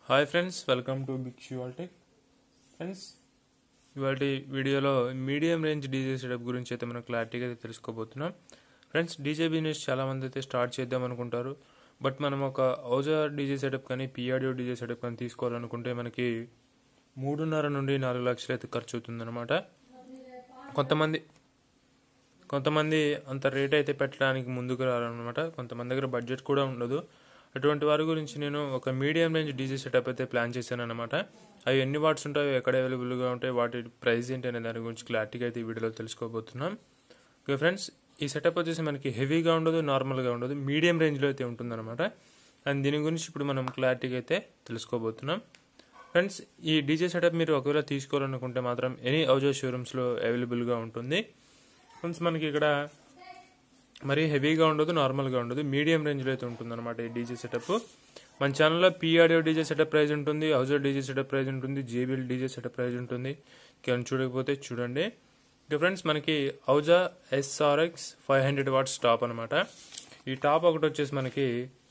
hi friends welcome to big షివాల్టెక్ friends ఇవాళ వీడియోలో మీడియం రేంజ్ డీజే సెటప్ గురించి అయితే మనం క్లారిటీగా అయితే తెలుసుకోబోతున్నాం ఫ్రెండ్స్ డీజే బిజినెస్ చాలా మంది అయితే స్టార్ట్ చేద్దాం అనుకుంటారు బట్ మనం ఒక ఔజా డీజే సెటప్ కానీ పిఆర్డియో డీజే సెటప్ కానీ తీసుకోవాలనుకుంటే మనకి మూడున్నర నుండి నాలుగు లక్షలు అయితే ఖర్చు అవుతుందన్నమాట కొంతమంది కొంతమంది అంత రేట్ అయితే పెట్టడానికి ముందుకు రారనమాట కొంతమంది దగ్గర బడ్జెట్ కూడా ఉండదు అటువంటి వారి గురించి నేను ఒక మీడియం రేంజ్ డీజే సెటప్ అయితే ప్లాన్ చేశాను అనమాట అవి ఎన్ని వాట్స్ ఉంటాయో ఎక్కడ అవైలబుల్గా ఉంటాయి వాటి ప్రైస్ ఏంటి అనే దాని గురించి క్లారిటీగా అయితే ఈ వీడియోలో తెలుసుకోబోతున్నాం ఓకే ఫ్రెండ్స్ ఈ సెటప్ వచ్చేసి మనకి హెవీగా ఉండదు నార్మల్గా ఉండదు మీడియం రేంజ్లో అయితే ఉంటుందన్నమాట అండ్ దీని గురించి ఇప్పుడు మనం క్లారిటీగా అయితే తెలుసుకోబోతున్నాం ఫ్రెండ్స్ ఈ డీజే సెటప్ మీరు ఒకవేళ తీసుకోవాలనుకుంటే మాత్రం ఎనీ ఔజో షోరూమ్స్లో అవైలబుల్గా ఉంటుంది ఫ్రెండ్స్ మనకి ఇక్కడ మరీ హెవీగా ఉండదు నార్మల్గా ఉండదు మీడియం రేంజ్లో అయితే ఉంటుంది అనమాట ఈ డీజే సెటప్ మన ఛానల్లో పిఆర్డియో డీజే సెటప్ ప్రైస్ ఉంటుంది హౌజర్ డీజే సెటప్ ప్రైస్ ఉంటుంది జేబిఎల్ డీజే సెటప్ ప్రైస్ ఉంటుంది కేవలం చూడకపోతే చూడండి ఇక ఫ్రెండ్స్ మనకి Ahuja SRX five hundred watts top అనమాట ఈ టాప్ ఒకటి వచ్చేసి మనకి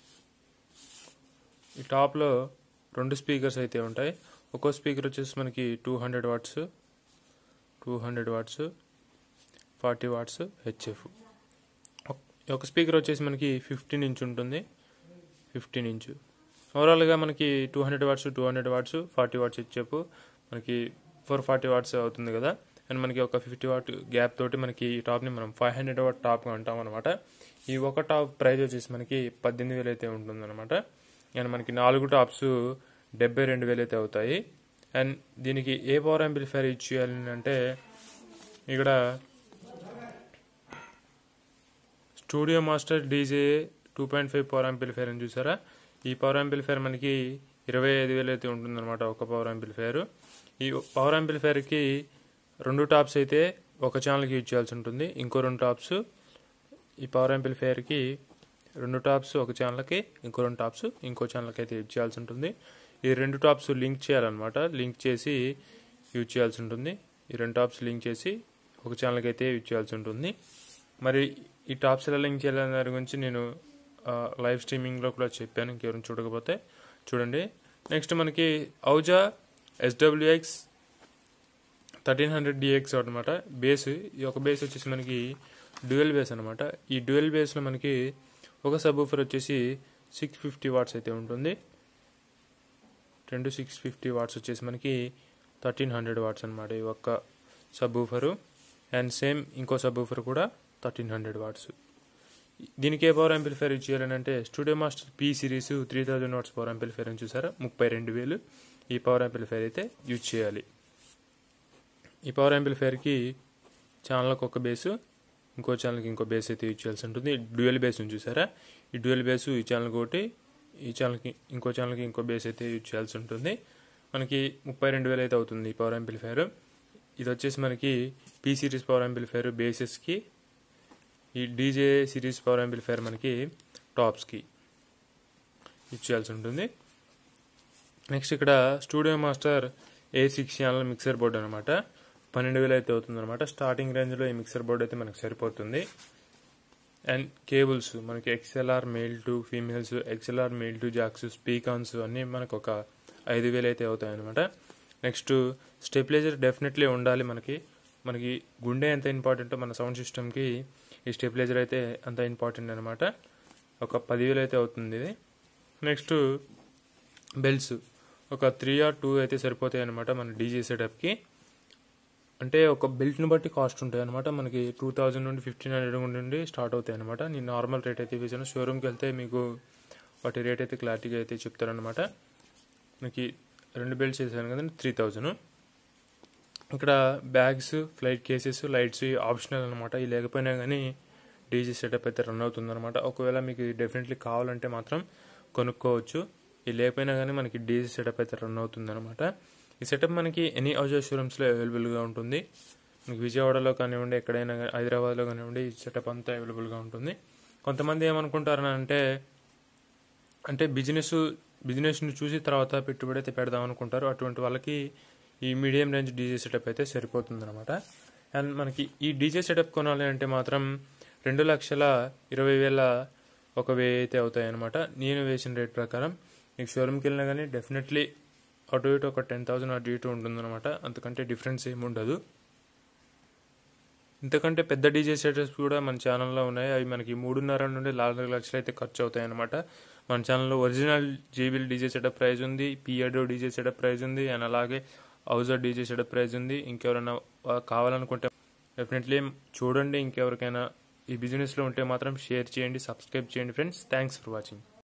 ఈ టాప్లో రెండు స్పీకర్స్ అయితే ఉంటాయి ఒక్కో స్పీకర్ వచ్చేసి మనకి two hundred watts two hundred watts forty watts HF ఒక స్పీకర్ వచ్చేసి మనకి ఫిఫ్టీన్ ఇంచ్ ఉంటుంది ఫిఫ్టీన్ ఇంచ్ ఓవరాల్గా మనకి two hundred watts two hundred watts forty watts HF మనకి ఫోర్ ఫార్టీ వాట్స్ అవుతుంది కదా అండ్ మనకి ఒక ఫిఫ్టీ వాట్ గ్యాప్ తోటి మనకి ఈ టాప్ని మనం ఫైవ్ హండ్రెడ్ వాట్ టాప్ అంటాం అనమాట ఈ ఒక టాప్ ప్రైస్ వచ్చేసి మనకి పద్దెనిమిది వేలు అయితే ఉంటుంది అనమాట అండ్ మనకి నాలుగు టాప్స్ డెబ్బై రెండు వేలు అయితే అవుతాయి అండ్ దీనికి ఏ పవర్ యాంప్లిఫైర్ ఇచ్చేయాలి అంటే ఇక్కడ studio master DJ two point five power amplifier అని చూసారా ఈ పవర్ యాంప్లిఫైర్ మనకి ఇరవై ఐదు వేలు అయితే ఉంటుందన్నమాట ఒక పవర్ యాంప్లిఫైర్ ఈ పవర్ యాంప్లిఫైర్కి రెండు టాప్స్ అయితే ఒక ఛానల్కి యూజ్ చేయాల్సి ఉంటుంది ఇంకో రెండు టాప్స్ ఈ పవర్ యాంప్లిఫైర్కి రెండు టాప్స్ ఒక ఛానల్కి ఇంకో రెండు టాప్స్ ఇంకో ఛానల్కి అయితే యూజ్ చేయాల్సి ఉంటుంది ఈ రెండు టాప్స్ లింక్ చేయాలన్నమాట లింక్ చేసి యూజ్ చేయాల్సి ఉంటుంది ఈ రెండు టాప్స్ లింక్ చేసి ఒక ఛానల్కి అయితే యూజ్ చేయాల్సి ఉంటుంది మరి ఈ టాప్స్ ఎలా లింక్ చేయాలనే దాని గురించి నేను లైవ్ స్ట్రీమింగ్లో కూడా చెప్పాను ఇంకెవరైనా చూడకపోతే చూడండి నెక్స్ట్ మనకి Ahuja SWX thirteen hundred DX అనమాట బేస్ ఈ ఒక బేస్ వచ్చేసి మనకి డ్యూయల్ బేస్ అనమాట ఈ డ్యూయల్ బేస్లో మనకి ఒక సబ్ ఊఫర్ వచ్చేసి సిక్స్ ఫిఫ్టీ వాట్స్ అయితే ఉంటుంది రెండు సిక్స్ ఫిఫ్టీ వాట్స్ వచ్చేసి మనకి థర్టీన్ హండ్రెడ్ వాట్స్ అనమాట ఈ ఒక్క సబ్ ఊఫరు అండ్ సేమ్ ఇంకో సబ్ ఊఫర్ కూడా థర్టీన్ హండ్రెడ్ వాట్స్ దీనికి ఏ పవర్ యాంప్లిఫైర్ యూజ్ చేయాలని అంటే studio master P series three thousand watts power amplifier అని చూసారా ముప్పై రెండు వేలు ఈ పవర్ యాంప్లిఫైర్ అయితే యూజ్ చేయాలి ఈ పవర్ యాంప్లిఫైర్కి ఛానల్కి ఒక బేసు ఇంకో ఛానల్కి ఇంకో బేస్ అయితే యూజ్ చేయాల్సి ఉంటుంది డ్యూయల్ బేస్ ఉంది చూసారా ఈ డ్యూయల్ బేసు ఈ ఛానల్కి ఒకటి ఈ ఛానల్కి ఇంకో ఛానల్కి ఇంకో బేస్ అయితే యూజ్ చేయాల్సి ఉంటుంది మనకి ముప్పై రెండు వేలు అయితే అవుతుంది ఈ పవర్ యాంప్లిఫైర్ ఇది వచ్చేసి మనకి పీ సిరీస్ పవర్ యాంప్లిఫైర్ బేసెస్కి ఈ డీజే సిరీస్ పవర్ యాంప్లిఫైర్ మనకి టాప్స్కి యూజ్ చేయాల్సి ఉంటుంది నెక్స్ట్ ఇక్కడ studio master A six channel mixer board అనమాట పన్నెండు వేలు అయితే అవుతుంది అనమాట స్టార్టింగ్ రేంజ్లో ఈ మిక్సర్ బోర్డ్ అయితే మనకు సరిపోతుంది అండ్ కేబుల్స్ మనకి XLR male to females XLR male to jacks speakons అన్నీ మనకు ఒక ఐదు వేలు అయితే అవుతాయి అనమాట నెక్స్ట్ స్టెబిలైజర్ డెఫినెట్లీ ఉండాలి మనకి మనకి గుండె ఎంత ఇంపార్టెంటో మన సౌండ్ సిస్టమ్కి ఈ స్టెబిలైజర్ అయితే అంత ఇంపార్టెంట్ అనమాట ఒక పదివేలు అయితే అవుతుంది ఇది నెక్స్ట్ బెల్స్ ఒక త్రీ ఆర్ టూ అయితే సరిపోతాయి అనమాట మన డీజే సెటప్కి అంటే ఒక బెల్ట్ని బట్టి కాస్ట్ ఉంటాయి అనమాట మనకి టూ థౌజండ్ నుండి ఫిఫ్టీన్ హండ్రెడ్ నుండి స్టార్ట్ అవుతాయి అనమాట నేను నార్మల్ రేట్ అయితే వేసాను షోరూమ్కి వెళ్తే మీకు వాటి రేట్ అయితే క్లారిటీగా అయితే చెప్తారనమాట మనకి రెండు బెల్ట్స్ వేసాను కదండి త్రీ థౌజండ్ ఇక్కడ bags flight cases lights optional అనమాట ఇవి లేకపోయినా కానీ డీజీ సెటప్ అయితే రన్ అవుతుంది అనమాట ఒకవేళ మీకు డెఫినెట్లీ కావాలంటే మాత్రం కొనుక్కోవచ్చు ఇది లేకపోయినా కానీ మనకి డీజీ సెటప్ అయితే రన్ అవుతుంది అనమాట ఈ సెటప్ మనకి ఎనీ ఔజో షోరూమ్స్లో అవైలబుల్గా ఉంటుంది మనకి విజయవాడలో కానివ్వండి ఎక్కడైనా హైదరాబాద్లో కానివ్వండి ఈ సెటప్ అంతా అవైలబుల్గా ఉంటుంది కొంతమంది ఏమనుకుంటారని అంటే అంటే బిజినెస్ బిజినెస్ని చూసి తర్వాత పెట్టుబడి అయితే పెడదాం అనుకుంటారు అటువంటి వాళ్ళకి ఈ మీడియం రేంజ్ డీజే సెటప్ అయితే సరిపోతుంది అనమాట అండ్ మనకి ఈ డీజే సెటప్ కొనాలి అంటే మాత్రం రెండు లక్షల ఇరవై వేల ఒక వెయ్యి అయితే అవుతాయి అనమాట నేను వేసిన రేట్ ప్రకారం మీకు షోరూమ్కి వెళ్ళినా కానీ డెఫినెట్లీ అటు ఇటు ఒక టెన్ థౌసండ్ అటు ఇటు ఉంటుందన్నమాట అంతకంటే డిఫరెన్స్ ఏమి ఉండదు ఇంతకంటే పెద్ద డీజే సెటప్స్ కూడా మన ఛానల్లో ఉన్నాయి అవి మనకి మూడున్నర నుండి నాలుగు లక్షలు అయితే ఖర్చు అవుతాయి అనమాట మన ఛానల్లో original JBL DJ setup price ఉంది పిఎడో డీజే సెటప్ ప్రైస్ ఉంది అండ్ అలాగే హౌజర్ డీజే సెటప్ ప్రైస్ ఉంది ఇంకెవరైనా వా- కావాలనుకుంటే డెఫినెట్లీ చూడండి ఇంకెవరికైనా ఈ బిజినెస్లో ఉంటే మాత్రం షేర్ చేయండి సబ్స్క్రైబ్ చేయండి ఫ్రెండ్స్ థ్యాంక్స్ ఫర్ వాచింగ్